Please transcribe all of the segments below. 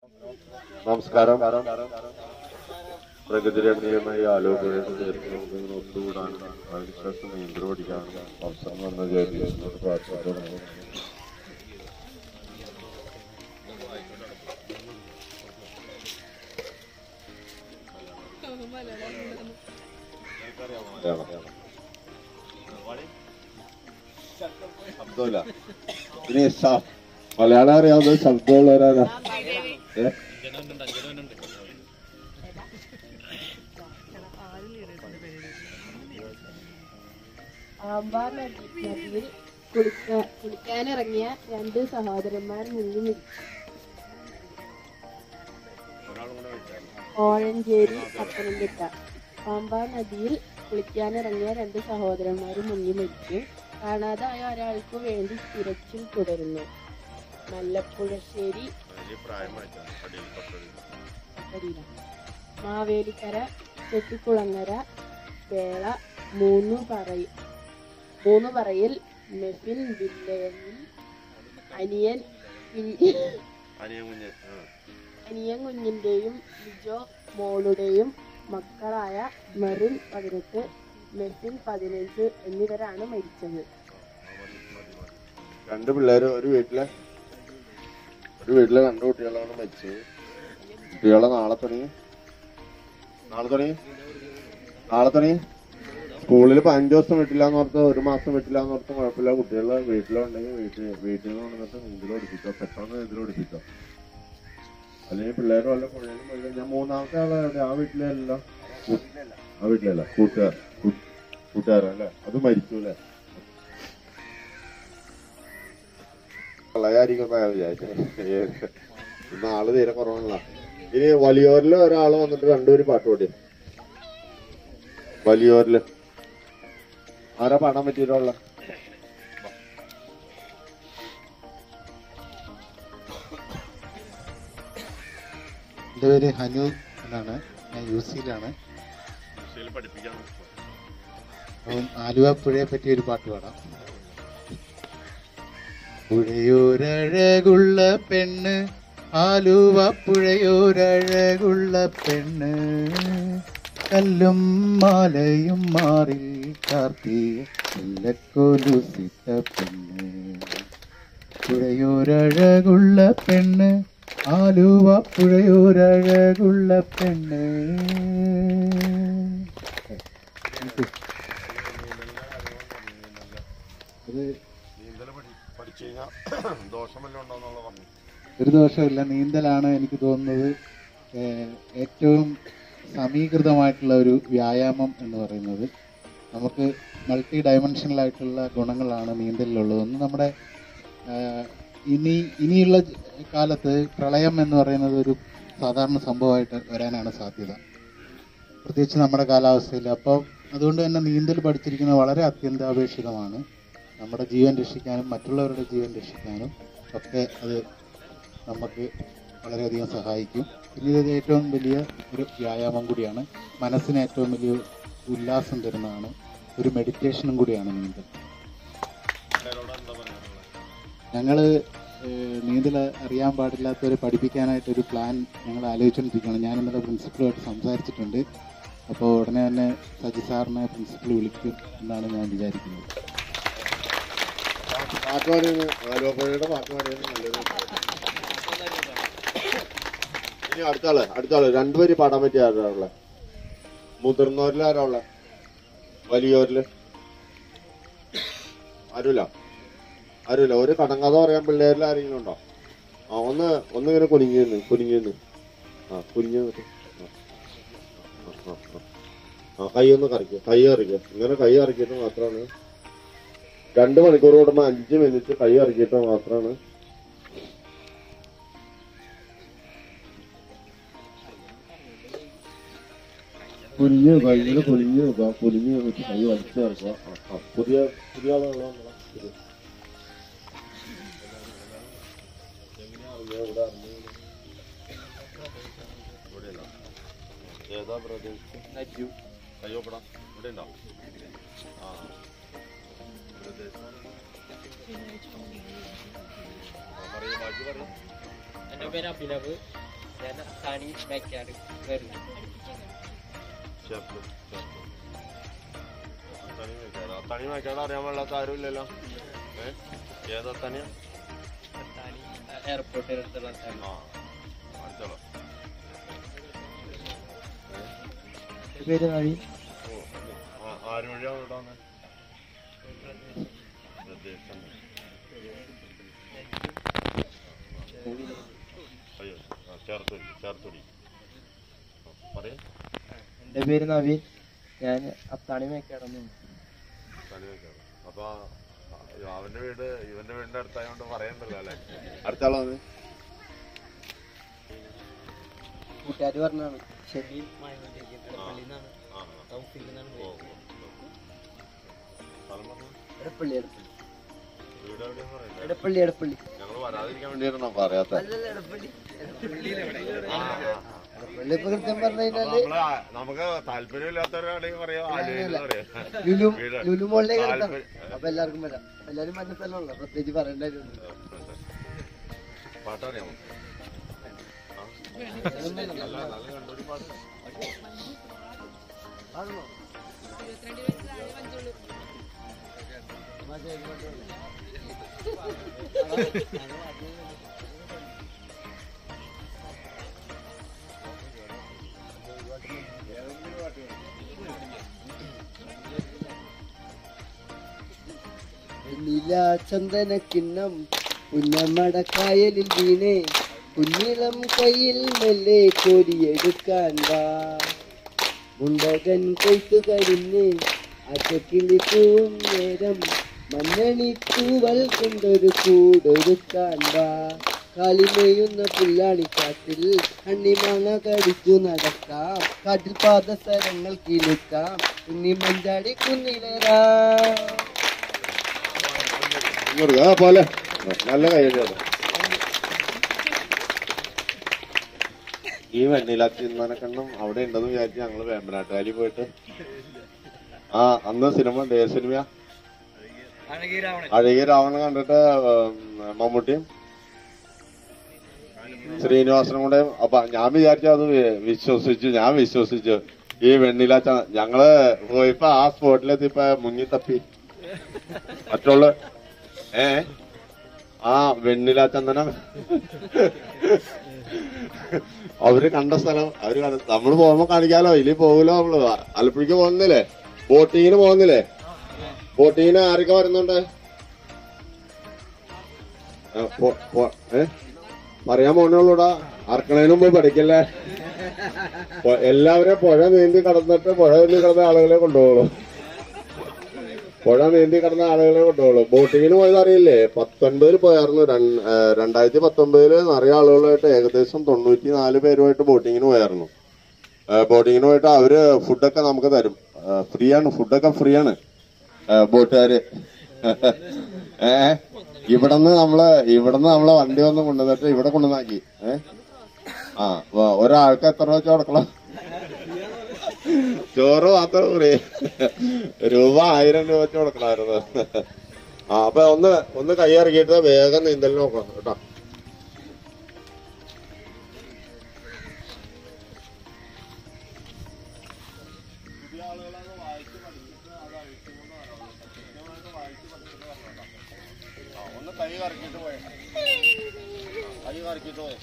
നമസ്കാരം പ്രകൃതി രമണീയമായി ആലോചനയായിട്ട് ചേർത്ത് നമുക്ക് ഇങ്ങനെ ഒത്തുകൂടാനും അതിനുശേഷം നീന്തൽ പഠിക്കാനും അവസരം വന്ന ജയദീശനോട് പ്രാർത്ഥിക്കുന്നു ശബ്ദമില്ല ഇനി ശ- മലയാളം അറിയാവുന്ന ശബ്ദമുള്ളവരാണ് ഏ ആമ്പാർ നദി നദിയിൽ കുളിക്ക കുളിക്കാനിറങ്ങിയ രണ്ട് സഹോദരന്മാർ മുങ്ങി മരിച്ചു ഓഴഞ്ചേരി പത്തനംതിട്ട പാമ്പാർ നദിയിൽ കുളിക്കാനിറങ്ങിയ രണ്ട് സഹോദരന്മാർ മുങ്ങി മരിച്ചു കാണാതായ ഒരാൾക്ക് വേണ്ടി തിരച്ചിൽ തുടരുന്നു മല്ലപ്പുഴശ്ശേരി പത്തനംതിട്ട. മാവേലിക്കര ചെട്ടിക്കുളങ്ങര വേള മൂന്നു പറയ മൂന്നു പറയിൽ മെഫിൻ വില്ലയിൽ അനിയൻ കുഞ്ഞ് അനിയൻ കുഞ്ഞിന്റെയും ലിജോ മോളുടെയും മക്കളായ മെറിൻ പതിനെട്ട് മെഫിൻ പതിനഞ്ച് എന്നിവരാണ് മരിച്ചത് രണ്ട് പിള്ളേര് ഒരു വീട്ടിലെ ഒരു വീട്ടിലെ രണ്ട് കുട്ടികളാണ് മരിച്ചത് കുട്ടികളെ നാളെ തുടങ്ങി നാളെ തുടങ്ങി നാളെ തുടങ്ങി സ്കൂളിൽ പതിനഞ്ച് ദിവസം വിട്ടില്ലാന്ന് ഓർത്ത് ഒരു മാസം വിട്ടില്ലാന്ന് ഓർത്ത് കുഴപ്പമില്ല കുട്ടികളെ വീട്ടിലുണ്ടെങ്കിൽ വീട്ടിൽ വീട്ടിൽ നിന്ന് കൊണ്ടുവന്നിട്ട് നീന്തൽ പഠിപ്പിച്ചോ പെട്ടെന്ന് നീന്തൽ പഠിപ്പിച്ചോ അല്ലെങ്കിൽ പിള്ളേർ വല്ല പുഴയിലും പോയി ഞാൻ മൂന്നാമത്തെ ആളെ എവിടെ? ആ വീട്ടിലല്ല ആ വീട്ടിലല്ല കൂട്ടുകാർ കൂട്ടുകാരല്ലേ അത് മരിച്ചു അല്ലേ പ്രളയായിരിക്കും വിചാരിച്ചത് ഇന്ന് ആള് തീരെ കുറവാണല്ലോ ഇനി വലിയോരില് ഒരാള് വന്നിട്ട് രണ്ടുപേര് പാട്ട് പാടി വലിയോരില് ആരാ പാടാൻ പറ്റിയിട്ടുള്ള എൻ്റെ പേര് ഹനു എന്നാണ് ഞാൻ യു സിയിലാണ് അപ്പം ആലുവ പുഴയെ പറ്റി ഒരു പാട്ട് പാടാം പുഴയോരഴകുള്ള പെണ്ണ് ആലുവ പുഴയോരഴകുള്ള പെണ്ണ് കല്ലും മാലയും മാറിൽ കാർത്തിയ കൊലുസിട്ട പെണ്ണ് പുഴയോരഴകുള്ള പെണ്ണ് ആലുവ പുഴയോരഴകുള്ള പെണ്ണ് അത് നീന്തൽ പഠിച്ചു കഴിഞ്ഞാൽ ദോഷമല്ലോ ഉണ്ടോന്നുള്ള പറഞ്ഞു ഒരു ദോഷമില്ല നീന്തലാണ് എനിക്ക് തോന്നുന്നത് ഏഹ്, ഏറ്റവും സമീകൃതമായിട്ടുള്ള ഒരു വ്യായാമം എന്ന് പറയുന്നത് നമുക്ക് മൾട്ടി ഡയമെൻഷനൽ ആയിട്ടുള്ള ഗുണങ്ങളാണ് നീന്തലിലുള്ളത് ഒന്ന് നമ്മുടെ ഏഹ്, ഇനി ഇനിയുള്ള കാലത്ത് പ്രളയം എന്ന് പറയുന്നത് ഒരു സാധാരണ സംഭവമായിട്ട് വരാനാണ് സാധ്യത പ്രത്യേകിച്ച് നമ്മുടെ കാലാവസ്ഥയിൽ അപ്പോൾ അതുകൊണ്ട് തന്നെ നീന്തൽ പഠിച്ചിരിക്കുന്നത് വളരെ അത്യന്താപേക്ഷിതമാണ് നമ്മുടെ ജീവൻ രക്ഷിക്കാനും മറ്റുള്ളവരുടെ ജീവൻ രക്ഷിക്കാനും ഒക്കെ അത് നമുക്ക് വളരെയധികം സഹായിക്കും പിന്നെ ഇത് ഏറ്റവും വലിയ ഒരു വ്യായാമം കൂടിയാണ് മനസ്സിന് ഏറ്റവും വലിയ ഉല്ലാസം തരുന്നതാണ് ഒരു മെഡിറ്റേഷനും കൂടിയാണ് നീന്തൽ ഞങ്ങൾ നീന്തൽ അറിയാൻ പാടില്ലാത്തവരെ പഠിപ്പിക്കാനായിട്ട് ഒരു പ്ലാൻ ഞങ്ങൾ ആലോചിച്ചുകൊണ്ടിരിക്കുകയാണ് ഞാൻ ഇന്നലെ പ്രിൻസിപ്പളുമായിട്ട് സംസാരിച്ചിട്ടുണ്ട് അപ്പോൾ ഉടനെ തന്നെ സജി സാറിനെ പ്രിൻസിപ്പൾ വിളിക്കും എന്നാണ് ഞാൻ വിചാരിക്കുന്നത് പാട്ട് പാടിയത് ആലോപുഴയുടെ പാട്ട് പാടിയത് നല്ലൊരു ഇനി അടുത്ത ആള് അടുത്ത ആള് രണ്ടുപേര് പാടാൻ പറ്റിയ ആരാ ഉള്ളത് മുതിർന്നവരിൽ ആരാ ഉള്ളത് വലിയവരില് ആരുമില്ല ആരുമില്ല ഒരു കടങ്കഥ പറയാൻ പിള്ളേരിൽ ആരെങ്കിലും ഉണ്ടോ ആ ഒന്ന് ഒന്ന് ഇങ്ങനെ കുനിഞ്ഞു നിന്ന് കുനിഞ്ഞു നിന്ന് ആ കുനിഞ്ഞു നിന്നിട്ട് ആ, ആ, ആ, ആ. ആ കൈ ഒന്ന് കറിക്കുക കൈ കറിക്കുക ഇങ്ങനെ കൈ കറിക്കിയിട്ട് മാത്രമാണ് രണ്ട് മണിക്കൂർ കൂടുമ്പോ അഞ്ച് മിനിറ്റ് കൈ ഇറക്കിയിട്ട് മാത്രമാണ് കുനിഞ്ഞ് നിൽക്കുക ഇങ്ങനെ കുനിഞ്ഞ് നിൽക്കുക കുനിഞ്ഞ് നിന്നിട്ട് കൈ വലിച്ചു ഇറക്കുക ആ, ആ. പുതിയ പുതിയ ആളുകളാ നമ്മളെ. ഇത്. എങ്ങനെയാ അറിയുക? ഇവിടെ അറിഞ്ഞു ഇവിടെയല്ല. ഏതാ പ്രദേശം കയ്യോപ്പടം ഇവിടെ ഉണ്ടോ ആ പ്രദേശം എൻ്റെ പേര് അഭിനവ് ഞാൻ തണി വെക്കാട് വരുന്നു ചേർത്ത് ചേർത്ത് തണി വെക്കാടോ തണി വെക്കാടോ അറിയാൻ പാടില്ലാത്ത ആരും ഇല്ലല്ലോ ഏ ഏതാ തനിയാ തണി എയർപോർട്ടിൽ അടുത്തുള്ള തണി ആ അടുത്തോളൂ പേര് നവീൻ ഓ ആ ആര് വഴിയാണ് ഇവിടെ വന്നത് പ്രദേശം അയ്യോ ആ ചേർത്തുടി ചേർത്തുടി പറയേ എൻ്റെ പേര് നവീൻ ഞാൻ അത്താണി മേക്കാടെന്ന് തനി വെക്കാടോ അപ്പൊ ആ, അവന്റെ വീട് ഇവന്റെ വീടിന്റെ അടുത്തായോണ്ട് പറയണ്ടല്ലോ അല്ലേ അടുത്താളോ അത് കൂട്ടുകാർ പറഞ്ഞാണ് ഷെമീൻ എടപ്പള്ളി നിന്നാണ് ആ തൗഫീഖ് എന്നാണ് ഓ പേര്. ഓ, ഓ. സ്ഥലം പറഞ്ഞോ? എടപ്പള്ളി എടപ്പള്ളി വീട് എവിടെയാന്ന് പറയണ്ടേ? എടപ്പള്ളി എടപ്പള്ളി ഞങ്ങള് വരാതിരിക്കാൻ വേണ്ടിയായിരുന്നു പറയാത്ത അല്ലല്ല എടപ്പള്ളി ആ, ആ, ആ. എടപ്പള്ളി ഇപ്പൊ കൃത്യം പറഞ്ഞു അപ്പൊ കഴിഞ്ഞാല് നമ്മള് ആ- നമുക്ക് താല്പര്യമില്ലാത്തവരാണെങ്കിൽ പറയാ ആലുവെന്ന് പറയാ ലുലു വീട്. ലുലു മോളിലേക്ക് എടുത്താണ് താല്പര്യം- അപ്പൊ എല്ലാവർക്കും വരാം എല്ലാരും മഞ്ഞ സ്ഥലമുള്ള പ്രത്യേകിച്ച് പറയേണ്ട കാര്യമൊന്നുമില്ല. പാട്ടറിയാമോ ആ? നല്ല നല്ല കണ്ടൊരു പാട്ട് നീല ചന്ദന കിണ്ണം പുന്നമടക്കായലിൽ വീണേ കുഞ്ഞിളം കയ്യിൽ മെല്ലെ കോരിയെടുക്കാൻ വാ മുണ്ടകൻ കൊയ്ത്തു കഴിഞ്ഞ് അച്ചക്കിളി പൂവും നേരം മണ്ണണി തൂവൽ കൊണ്ടൊരു കൂടൊരുക്കാൻ വാ കാലിമേയുന്ന പുല്ലാണിക്കാട്ടിൽ കണ്ണിമാങ്ങ കടിച്ചു നടക്കാം കാട്ടിൽ പാദസരങ്ങൾ കിളുക്കാം കുഞ്ഞി മഞ്ചാടി കുന്നിലേറാം ഇങ്ങോട്ട് ആ പോലെ നല്ല കൈയ്യടി ഈ വെണ്ണില ചിന്മനക്കണ്ണം അവിടെ ഉണ്ടെന്ന് വിചാരിച്ച് ഞങ്ങള് വേമ്പനാട്ടുകാരി പോയിട്ട് ആ അന്ന് സിനിമ ഡേ സിനിമ അഴകിയ രാവണൻ കണ്ടിട്ട് ഉം, മമ്മൂട്ടിയും ശ്രീനിവാസനും കൂടെ അപ്പൊ ഞാൻ വിചാരിച്ചു അത് വി- വിശ്വസിച്ചു ഞാൻ വിശ്വസിച്ചു ഈ വെണ്ണില ച- ഞങ്ങള് പോയപ്പോ ആ സ്പോട്ടിലെത്തിയപ്പോ മുങ്ങി തപ്പി മറ്റുള്ള ഏ ആ വെണ്ണില ചന്ദനം അവര് കണ്ട സ്ഥലം അവര് കണ്ട നമ്മള് പോകുമ്പോ കാണിക്കാലോ ഇനി പോകൂലോ നമ്മള് ആലപ്പുഴക്ക് പോകുന്നില്ലേ ബോട്ടിങ്ങിന് പോകുന്നില്ലേ ബോട്ടിങ്ങിന് ആരൊക്കെ വരുന്നുണ്ട് ആ, പോ- പോ- ഏ പറയാൻ പോണുള്ളൂടാ അറക്കണതിന് മുമ്പ് പഠിക്കല്ലേ പൊ- എല്ലാവരും പുഴ നീന്തി കടന്നിട്ട് പുഴ നീന്തി കടന്ന ആളുകളെ കൊണ്ടുപോകുള്ളൂ പുഴ നീന്തി കടന്ന ആളുകളെ കൊണ്ടുപോകുള്ളൂ ബോട്ടിങ്ങിന് പോയത് അറിയില്ലേ പത്തൊൻപതിൽ പോയായിരുന്നു രൺ- ഏ, രണ്ടായിരത്തി പത്തൊമ്പതില് നിറയെ ആളുകളായിട്ട് ഏകദേശം തൊണ്ണൂറ്റി നാല് പേരുമായിട്ട് ബോട്ടിങ്ങിന് പോയായിരുന്നു ഏ, ബോട്ടിങ്ങിന് പോയിട്ട് അവര് ഫുഡൊക്കെ നമുക്ക് തരും ഫ്രീ ആണ് ഫുഡൊക്കെ ഫ്രീ ആണ് ഏ, ബോട്ടുകാര് ഏ ഇവിടുന്ന് നമ്മള് ഇവിടുന്ന് നമ്മളെ വണ്ടി വന്ന് കൊണ്ടുവന്നിട്ട് ഇവിടെ കൊണ്ടുവന്നാക്കി ഏ ആ വ- ഒരാൾക്ക് എത്ര രൂപ വെച്ച് കൊടുക്കണം ചോറ് മാത്രം ഫ്രീ രൂപ ആയിരം രൂപ വെച്ച് കൊടുക്കണമായിരുന്നു ആ അപ്പൊ ഒന്ന് ഒന്ന് കൈ ഇറക്കിയിട്ട് വേഗം നീന്തൽ നോക്കണം കേട്ടോ ഒന്ന് കൈ കറക്കിയിട്ട് പോയ കൈ കറക്കിയിട്ട് പോയ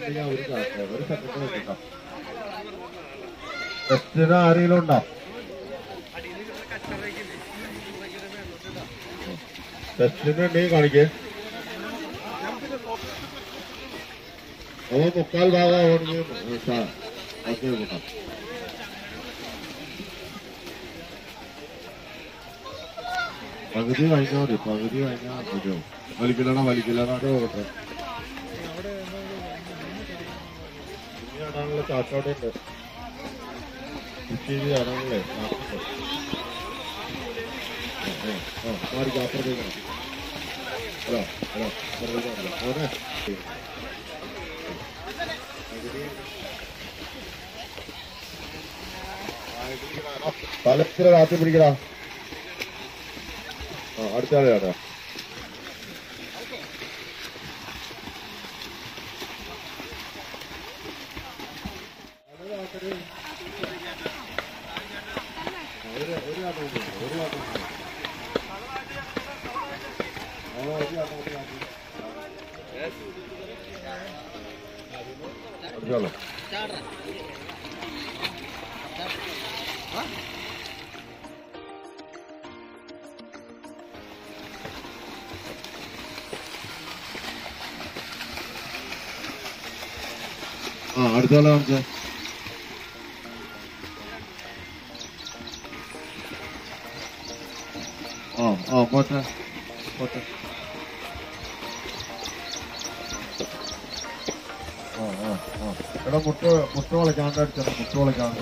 ഉണ്ടെങ്കിൽ അവര് കാട്ടെ ഒരു സെക്കൻഡ് വെച്ചിട്ടോ ടെസ്റ്റിന് ആരെങ്കിലും ഉണ്ടോ ടെസ്റ്റിന് ഉണ്ടെങ്കിൽ കാണിക്കേ അവ മുക്കാൽ ഭാഗം ആവണമെങ്കിൽ ഓക്കെ കൂട്ടാം പകുതി കഴിഞ്ഞാൽ മതി പകുതി കഴിഞ്ഞാൽ മതിയാവും വലിക്കില്ലണ വലിക്കില്ലണ പോകട്ടെ ഇനി ആടാനുള്ള ചാട്ടോടെ ഉണ്ട് ഉച്ചയിൽ ആടാണല്ലേ ചാട്ടുണ്ട് ആ മാറി അപ്പുറത്തേക്ക് ഹലോ ഹലോ അപ്പുറത്തേക്ക് മോനെ തലത്തിര കാത്തി പിടിക്കടാ ആ അടുത്ത ആളെ ആടാ അടുത്താളോ ആ അടുത്താളെ കാണിച്ചേ ആ ആ പോട്ടെ പോട്ടെ ആ ആ ആ എടാ മുട്ട മുട്ട വളയ്ക്കാണ്ട് അടിച്ചാൽ മുട്ട വളയ്ക്കാണ്ട്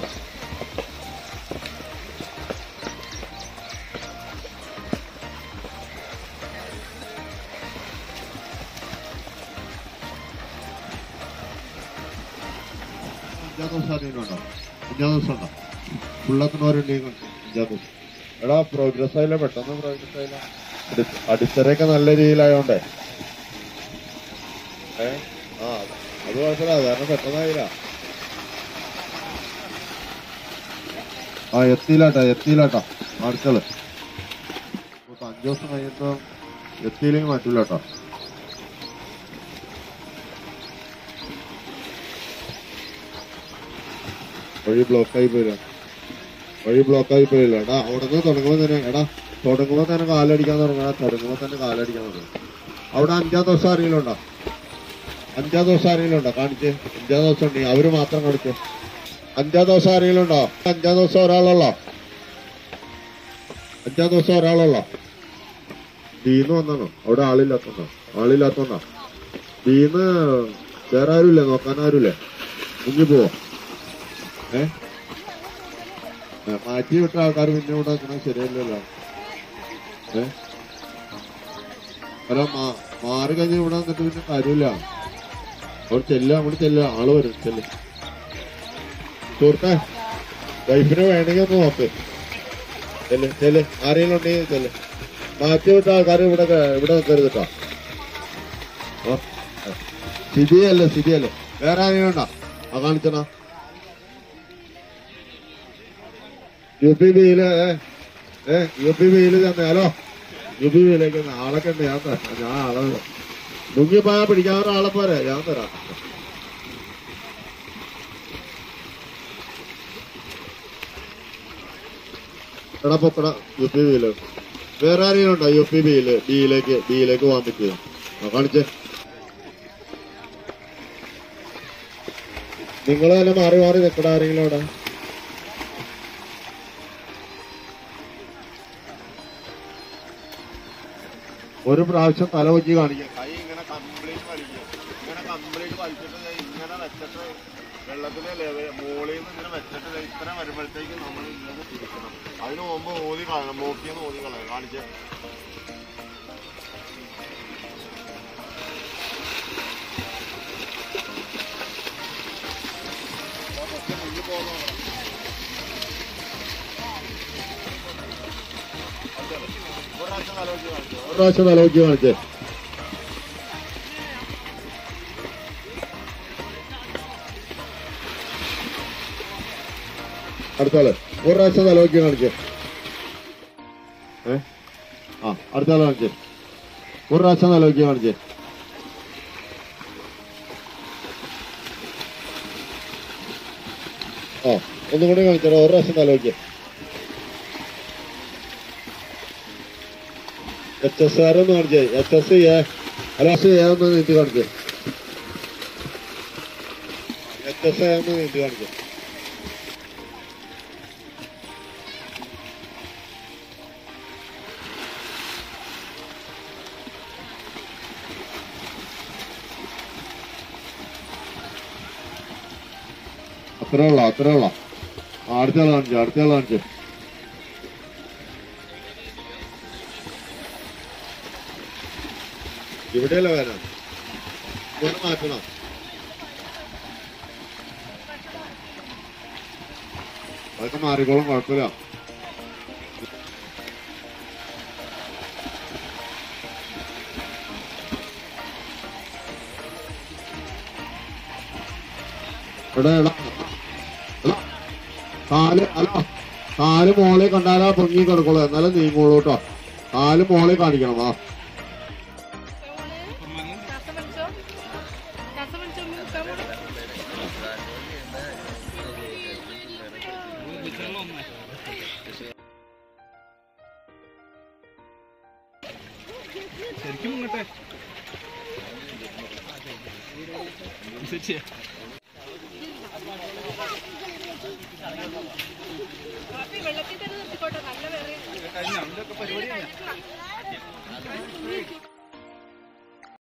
അഞ്ചാം ദിവസം അറിയുന്നുണ്ടോ അഞ്ചാം ദിവസം ഉണ്ടോ ഫുള്ളാക്കുന്നവരുണ്ടെങ്കിൽ അഞ്ചാം ദിവസം എടാ പ്രോഗ്രസ് ആയില്ല പെട്ടെന്ന് പ്രോഗ്രസ് ആയില്ല അടി- അടിത്തറയൊക്കെ നല്ല രീതിയിലായോണ്ടേ ഏ ആ അത് കുഴപ്പമില്ല കാരണം പെട്ടെന്നായില്ല ആ എത്തിയില്ലാട്ടാ എത്തിയില്ലാട്ടാ അടുക്കള് ഇപ്പൊ അഞ്ചു ദിവസം കഴിയുമ്പോ എത്തിയില്ലെങ്കിൽ മാറ്റൂലാട്ടോ വഴി ബ്ലോക്കായി പോയില്ല വഴി ബ്ലോക്കായി പോയില്ല എടാ അവിടെ നിന്ന് തുടങ്ങുമ്പോ തന്നെ എടാ തുടങ്ങുമ്പോ തന്നെ കാലടിക്കാൻ തുടങ്ങണ തുടങ്ങുമ്പോ തന്നെ കാലടിക്കാൻ തുടങ്ങും അവിടെ അഞ്ചാം ദിവസം ആരെങ്കിലും ഉണ്ടോ അഞ്ചാം ദിവസം ആരെങ്കിലും ഉണ്ടോ കാണിച്ച് അഞ്ചാം ദിവസം ഉണ്ടെങ്കിൽ അവര് മാത്രം കാണിച്ച് അഞ്ചാം ദിവസം ആരെങ്കിലും ഉണ്ടോ അഞ്ചാം ദിവസം ഒരാളുള്ളോ അഞ്ചാം ദിവസം ഒരാളുള്ളോ ബീന്ന് വന്നാണോ അവിടെ ആളില്ലാത്തോണ്ടോ ആളില്ലാത്തോണ്ടോ ബീന്ന് വേറെ ആരുമില്ലേ നോക്കാൻ ആരുമില്ലേ മുങ്ങി പോവോ ഏ ഏ, മാറ്റി വിട്ട ആൾക്കാർ പിന്നെ ഇവിടെ നിൽക്കണത് ശരിയല്ലല്ലോ ഏ അല്ല മാ- മാറി കഴിഞ്ഞ് ഇവിടെ വന്നിട്ട് പിന്നെ കാര്യമില്ല അവിടെ ചെല്ല അവിടെ ചെല്ല ആള് വരും ചെല്ല് സുഹൃത്തെ വൈഫിനെ വേണമെങ്കിൽ ഒന്ന് നോക്ക് ചെല്ല് ചെല്ല് ആരെങ്കിലും ഉണ്ടെങ്കിൽ ചെല്ല് മാറ്റി വിട്ട ആൾക്കാർ ഇവിടെ ക- ഇവിടെ നിൽക്കരുത് കേട്ടോ ഓ സ്ഥിതിയല്ലേ സ്ഥിതിയല്ലേ വേറെ ആരെങ്കിലും ഉണ്ടോ ആ കാണിച്ചണ യു പി ബിയില് ഏ യു പി ബിയില് തന്നെ ഹലോ യു പി ബിയിലേക്ക് ആളൊക്കെ ഉണ്ട് ഞാൻ തരാം ഞാൻ ആളെ മുങ്ങിപ്പോയാ പിടിക്കാവുന്ന ആളെ പോരെ ഞാൻ തരാം എടാ പൊക്കട യു പി ബിയില് വേറെ ആരെങ്കിലും ഉണ്ടോ യു പി ബിയില് ബിയിലേക്ക് ബിയിലേക്ക് പോകാൻ പറ്റിയോ ആ കാണിച്ചേ നിങ്ങൾ തന്നെ മാറി മാറി നിൽക്കണ ആരെങ്കിലും അവിടെ ഒരു പ്രാവശ്യം തല വെച്ച് കാണിക്കുക കൈ ഇങ്ങനെ കംപ്ലീറ്റ് വലിക്കുക ഇങ്ങനെ കംപ്ലീറ്റ് വലിച്ചിട്ട് ദേ ഇങ്ങനെ വെച്ചിട്ട് വെള്ളത്തിലെ ലെവൽ മുകളിൽ നിന്ന് ഇങ്ങനെ വെച്ചിട്ട് ദേ ഇത്ര വരുമ്പോഴത്തേക്ക് നമ്മൾ ഇങ്ങനെ തിരിക്കണം അതിന് മുമ്പ് ഓതി കളയണം നോക്കിയെന്ന് ഓതി കളയണം കാണിച്ചേ ഒരു പ്രാവശ്യം തല വെച്ച് കാണിച്ചേ അടുത്താള് ഒരു പ്രാവശ്യം തല വെച്ച് കാണിച്ചേ ഏ ആ അടുത്താള് കാണിച്ചേ ഒരു പ്രാവശ്യം തല വെച്ച് കാണിച്ചേ ആ ഒന്നും കൂടി കാണിച്ചാൽ ഒരു പ്രാവശ്യം തലോക്കിയ എച്ച് എസ് ആർ ഒന്ന് കാണിച്ചേ എച്ച് എസ് എ അല്ല എസ് എ ഒന്ന് നീട്ടി കാണിച്ചേ എച്ച് എസ് എ ഒന്ന് നീട്ടി കാണിച്ചേ അത്രേ ഉള്ള അത്രേ ഉള്ള അടുത്തയാൾ കാണിച്ചു അടുത്തയാൾ കാണിച്ചു ഇവിടെയല്ല വരാൻ ഇവിടെ മാറ്റണം അതൊക്കെ മാറിക്കോളും കുഴപ്പമില്ല ഇവിടെ എടാ എടാ, കാല് അല്ല കാല് മോളെ കണ്ടാലാ പൊങ്ങി കിടക്കുള്ളൂ എന്നാലും നീങ്ങുള്ളൂ കേട്ടോ കാല് മോളെ കാണിക്കണം ആ വെള്ളത്തിൽ തന്നെ നിർത്തിക്കോട്ടെ നല്ല വേറെ